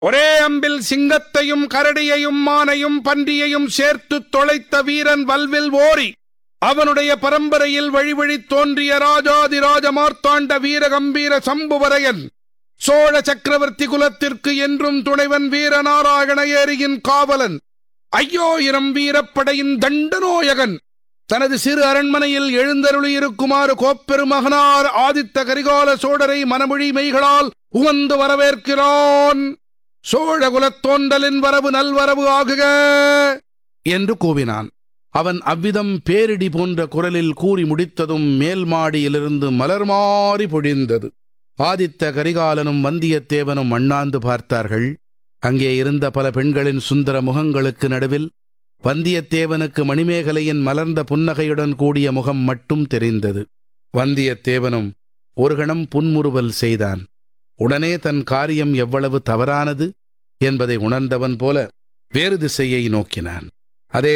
ஒரே அம்பில் சிங்கத்தையும் கரடியையும் மானையும் பன்றியையும் சேர்த்து தொலைத்த வீரன் வல்வில் ஓரி அவனுடைய பரம்பரையில் வழிவழி தோன்றிய ராஜாதிராஜ மார்த்தாண்ட வீர கம்பீர சம்புவரையன் சோழ சக்கரவர்த்தி குலத்திற்கு என்றும் துணைவன் வீரநாராயண ஏரியின் காவலன் ஐயோயிரம் வீரப்படையின் தண்டநோயகன் தனது சிறு அரண்மனையில் எழுந்தருளியிருக்குமாறு கோப்பெருமகனார் ஆதித்த கரிகால சோழரை மனமொழி மெய்களால் உவந்து வரவேற்கிறான் சோழ குலத்தோன்றலின் வரவு நல்வரவு ஆகுக என்று கூவினான் அவன் அவ்விதம் பேரிடி போன்ற குரலில் கூறி முடித்ததும் மேல் மாடியிலிருந்து மலர் மாறி பொழிந்தது ஆதித்த கரிகாலனும் வந்தியத்தேவனும் அண்ணாந்து பார்த்தார்கள் அங்கே இருந்த பல பெண்களின் சுந்தர முகங்களுக்கு நடுவில் வந்தியத்தேவனுக்கு மணிமேகலையின் மலர்ந்த புன்னகையுடன் கூடிய முகம் மட்டும் தெரிந்தது வந்தியத்தேவனும் ஒரு கணம் புன்முறுவல் செய்தான் உடனே தன் காரியம் எவ்வளவு தவறானது என்பதை உணர்ந்தவன் போல வேறு திசையை நோக்கினான்